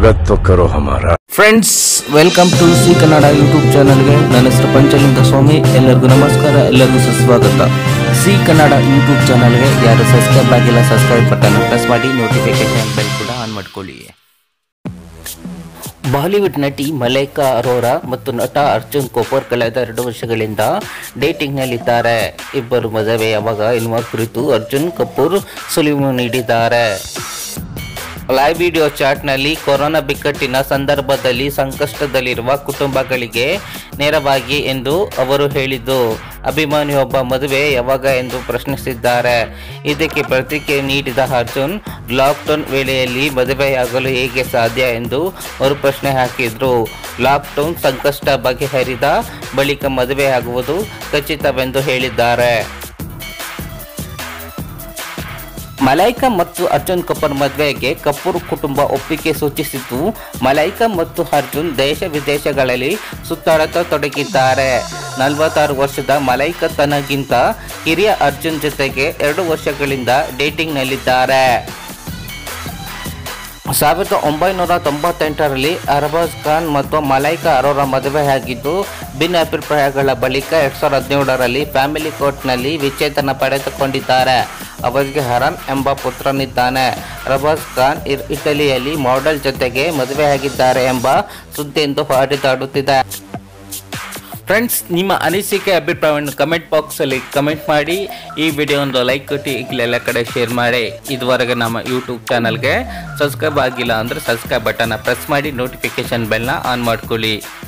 स्वागत तो करो हमारा friends welcome to C Kannada YouTube ಚಾನಲ್ಗೆ ನನ್ನ ಹೆಸರು ಪಂಚಲಿಂಗ ಸ್ವಾಮಿ ಎಲ್ಲರಿಗೂ ನಮಸ್ಕಾರ ಎಲ್ಲರಿಗೂ ಸುಸ್ವಾಗತ ಸಿ ಕನ್ನಡ ಯೂಟ್ಯೂಬ್ ಚಾನಲ್ಗೆ ಯಾರು ಸಬ್ಸ್ಕ್ರೈಬ್ ಆಗಿಲ್ಲ ಸಬ್ಸ್ಕ್ರೈಬ್ ಬಟನ್ ಪ್ರೆಸ್ ಮಾಡಿ ನೋಟಿಫಿಕೇಶನ್ ಬೆಲ್ ಕೂಡ ಆನ್ ಮಾಡ್ಕೊಳ್ಳಿ ಬಾಲಿವುಡ್ ನಟಿ ಮಲೈಕಾ ಅರೋರಾ ಮತ್ತು ನಟ ಅರ್ಜುನ್ ಕಪೂರ್ ಕಳೆದ ಎರಡು ವರ್ಷಗಳಿಂದ ಡೇಟಿಂಗ್ನಲ್ಲಿದ್ದಾರೆ ಇಬ್ಬರು ಮದುವೆ ಯಾವಾಗ ಎನ್ನುವ ಕುರಿತು ಅರ್ಜುನ್ ಕಪೂರ್ ಸುಳಿವು ನೀಡಿದ್ದಾರೆ ಲೈವ್ ವಿಡಿಯೋ ಚಾಟ್ನಲ್ಲಿ ಕೊರೋನಾ ಬಿಕ್ಕಟ್ಟಿನ ಸಂದರ್ಭದಲ್ಲಿ ಸಂಕಷ್ಟದಲ್ಲಿರುವ ಕುಟುಂಬಗಳಿಗೆ ನೇರವಾಗಿ ಎಂದು ಅವರು ಹೇಳಿದ್ದು ಅಭಿಮಾನಿಯೊಬ್ಬ ಮದುವೆ ಯಾವಾಗ ಎಂದು ಪ್ರಶ್ನಿಸಿದ್ದಾರೆ ಇದಕ್ಕೆ ಪ್ರತಿಕ್ರಿಯೆ ನೀಡಿದ ಅರ್ಜುನ್ ಲಾಕ್ಡೌನ್ ವೇಳೆಯಲ್ಲಿ ಮದುವೆಯಾಗಲು ಹೇಗೆ ಸಾಧ್ಯ ಎಂದು ಅವರು ಪ್ರಶ್ನೆ ಹಾಕಿದ್ರು ಲಾಕ್ಡೌನ್ ಸಂಕಷ್ಟ ಬಗೆಹರಿದ ಬಳಿಕ ಮದುವೆಯಾಗುವುದು ಖಚಿತವೆಂದು ಹೇಳಿದ್ದಾರೆ ಮಲೈಕಾ ಮತ್ತು ಅರ್ಜುನ್ ಕಪೂರ್ ಮದುವೆಗೆ ಕಪೂರ್ ಕುಟುಂಬ ಒಪ್ಪಿಗೆ ಸೂಚಿಸಿದ್ದು ಮಲೈಕಾ ಮತ್ತು ಅರ್ಜುನ್ ದೇಶ ವಿದೇಶಗಳಲ್ಲಿ ಸುತ್ತಾಡತ ತೊಡಗಿದ್ದಾರೆ ನಲವತ್ತಾರು ವರ್ಷದ ಮಲೈಕಾ ತನಗಿಂತ ಹಿರಿಯ ಅರ್ಜುನ್ ಜೊತೆಗೆ ಎರಡು ವರ್ಷಗಳಿಂದ ಡೇಟಿಂಗ್ನಲ್ಲಿದ್ದಾರೆ ಸಾವಿರದ ಒಂಬೈನೂರ ತೊಂಬತ್ತೆಂಟರಲ್ಲಿ ಅರ್ಬಾಜ್ ಖಾನ್ ಮತ್ತು ಮಲೈಕಾ ಅರೋರಾ ಮದುವೆಯಾಗಿದ್ದು ಭಿನ್ನಾಭಿಪ್ರಾಯಗಳ ಬಳಿಕ ಎರಡ್ ಸಾವಿರದ ಹದಿನೇಳರಲ್ಲಿ ಫ್ಯಾಮಿಲಿ ಕೋರ್ಟ್ನಲ್ಲಿ ವಿಚ್ಛೇದನ ಪಡೆದುಕೊಂಡಿದ್ದಾರೆ ಅವರಿಗೆ ಹರಾನ್ ಎಂಬ ಪುತ್ರನಿದ್ದಾನೆ ಅರ್ಬಾಜ್ ಖಾನ್ ಇರ್- ಇಟಲಿಯಲ್ಲಿ ಮಾಡೆಲ್ ಜೊತೆಗೆ ಮದುವೆಯಾಗಿದ್ದಾರೆ ಎಂಬ ಸುದ್ದಿಯೊಂದು ಹರಿದಾಡುತ್ತಿದೆ ಫ್ರೆಂಡ್ಸ್ ನಿಮ್ಮ ಅನಿಸಿಕೆ ಅಭಿಪ್ರಾಯವನ್ನು ಕಮೆಂಟ್ ಬಾಕ್ಸಲ್ಲಿ ಕಮೆಂಟ್ ಮಾಡಿ ಈ ವಿಡಿಯೋ ಒಂದು ಲೈಕ್ ಕೊಟ್ಟು ಈಗಲೆಲ್ಲ ಕಡೆ ಶೇರ್ ಮಾಡಿ ಇದುವರೆಗೆ ನಮ್ಮ ಯೂಟ್ಯೂಬ್ ಚಾನಲ್ಗೆ ಸಬ್ಸ್ಕ್ರೈಬ್ ಆಗಿಲ್ಲ ಅಂದರೆ ಸಬ್ಸ್ಕ್ರೈಬ್ ಬಟನ್ನ ಪ್ರೆಸ್ ಮಾಡಿ ನೋಟಿಫಿಕೇಶನ್ ಬೆಲ್ನ ಆನ್ ಮಾಡ್ಕೊಳ್ಳಿ